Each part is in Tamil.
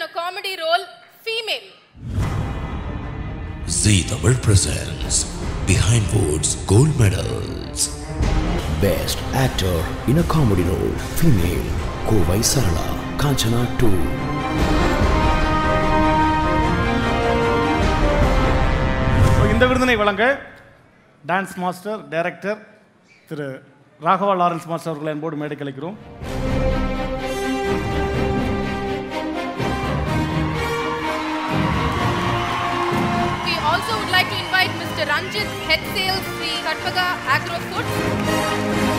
a comedy role, female. Zee Tamil presents Behind Woods Gold Medals. Best Actor in a Comedy Role Female Kovai Sarala Kanchana 2 so இந்த விருதினை வழங்க டான்ஸ் மாஸ்டர் டைரக்டர் திரு ராகவா லாரன்ஸ் மாஸ்டர் அவர்களை அன்போடு மேடை கலைக்கிறோம் We also would like to invite Mr. Ranjit, Head Sales, Sri Katpaga Agro Foods.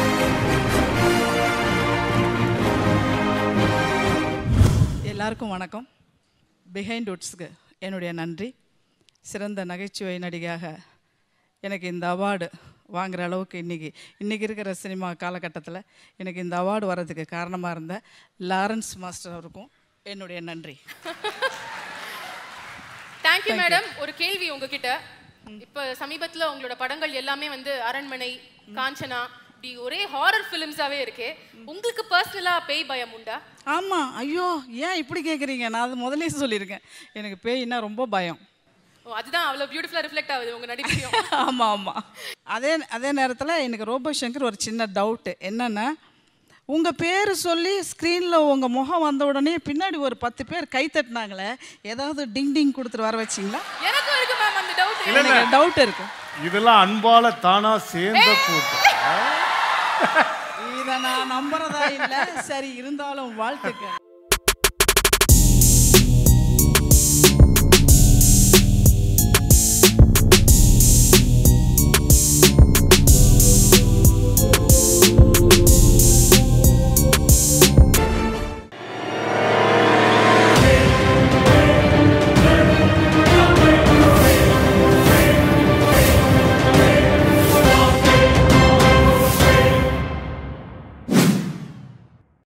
எல்லாருக்கும் வணக்கம் பிஹைண்ட் உட்ஸ்க்கு என்னுடைய நன்றி சிறந்த நகைச்சுவை நடிகையாக எனக்கு இந்த அவார்டு வாங்குற அளவுக்கு இன்றைக்கி இன்றைக்கி இருக்கிற சினிமா காலகட்டத்தில் எனக்கு இந்த அவார்டு வர்றதுக்கு காரணமாக இருந்த லாரன்ஸ் மாஸ்டர் அவருக்கும் என்னுடைய நன்றி தேங்க்யூ மேடம் ஒரு கேள்வி உங்ககிட்ட இப்ப சமீபத்துல உங்களோட படங்கள் எல்லாமே வந்து அரண்மனை காஞ்சனா இப்படி ஒரே ஹாரர் ஃபிலிம்ஸாவே இருக்கு உங்களுக்கு பர்சனலா பேய் பயம் உண்டா ஆமாம் ஐயோ ஏன் இப்படி கேட்குறீங்க நான் அது முதலே சொல்லியிருக்கேன் எனக்கு பேய்னா ரொம்ப பயம் ஓ, அதுதான் அவ்வளவு பியூட்டிஃபுல்லா ரிஃப்ளெக்ட் ஆகுது உங்க நடிப்பையும் ஆமாம் ஆமாம் அதே அதே நேரத்தில் எனக்கு ரோபோ சங்கர் ஒரு சின்ன டவுட்டு என்னென்னா உங்கள் பேர் சொல்லி ஸ்க்ரீனில் உங்கள் முகம் வந்த உடனே பின்னாடி ஒரு பத்து பேர் கை தட்டினாங்களே ஏதாவது டிங் டிங் கொடுத்துட்டு வர வச்சிங்களா எனக்கும் இருக்கு மேம் அந்த டவுட் எனக்கு டவுட் இருக்கு இதெல்லாம் அன்பால தானா சேர்ந்த கூட்டம் இதை நான் நம்புறதா இல்லை சரி இருந்தாலும் வாழ்த்துக்கள்